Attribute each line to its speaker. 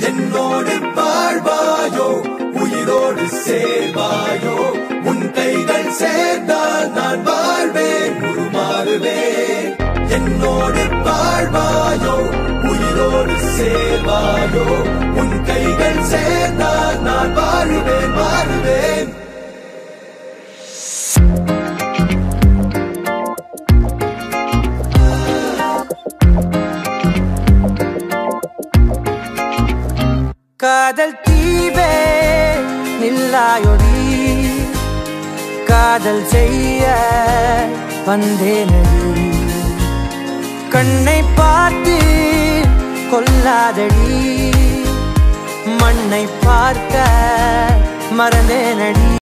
Speaker 1: என்னோடு வாழ்வாயோ உயிரோடு சேர்வாயோ உன் கைகள் சேர்ந்தால் நான் வாழ்வேன் உருமாறுவேன் என்னோடு வாழ்வாயோ உயிரோடு சேர்வாயோ உன் கைகள் சேர்ந்தால் நான் வாழுவேன் மாறுவேன்
Speaker 2: காதல் தீவே நில்லாயொடி காதல் செய்ய வந்தேனடி கண்ணை பார்த்து கொல்லாதடி மண்ணை பார்க்க மறந்தேனடி